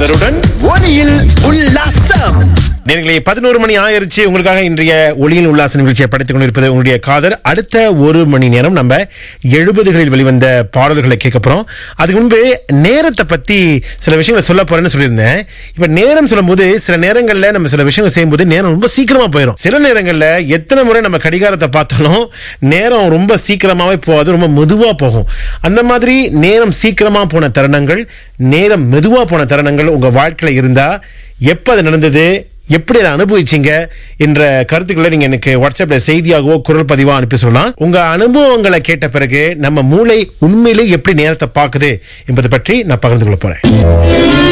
காதருடன் ஒளியில் உல்லாசம் நேர்களே பதினோரு மணி ஆயிருச்சு உங்களுக்காக இன்றைய ஒளியின் உல்லாச நிகழ்ச்சியை படைத்துக் கொண்டிருப்பது உங்களுடைய காதர் அடுத்த ஒரு மணி நேரம் நம்ம எழுபதுகளில் வெளிவந்த பாடல்களை கேட்க போறோம் அதுக்கு முன்பு நேரத்தை பத்தி சில விஷயங்களை சொல்ல போறேன்னு சொல்லியிருந்தேன் இப்ப நேரம் சொல்லும்போது சில நேரங்கள்ல நம்ம சில விஷயங்கள் செய்யும்போது நேரம் ரொம்ப சீக்கிரமா போயிடும் சில நேரங்கள்ல எத்தனை முறை நம்ம கடிகாரத்தை பார்த்தாலும் நேரம் ரொம்ப சீக்கிரமாவே போகாது ரொம்ப மெதுவா போகும் அந்த மாதிரி நேரம் சீக்கிரமா போன தருணங்கள் நேரம் மெதுவா போன தருணங்கள் உங்க வாழ்க்கையில இருந்தா எப்ப அது நடந்தது எப்படி அதை அனுபவிச்சீங்க என்ற கருத்துக்களை நீங்க எனக்கு வாட்ஸ்அப்ல செய்தியாகவோ குரல் பதிவா அனுப்பி சொல்லலாம் உங்க அனுபவங்களை கேட்ட பிறகு நம்ம மூளை உண்மையிலே எப்படி நேரத்தை பாக்குது என்பதை பற்றி நான் பகிர்ந்து கொள்ள போறேன்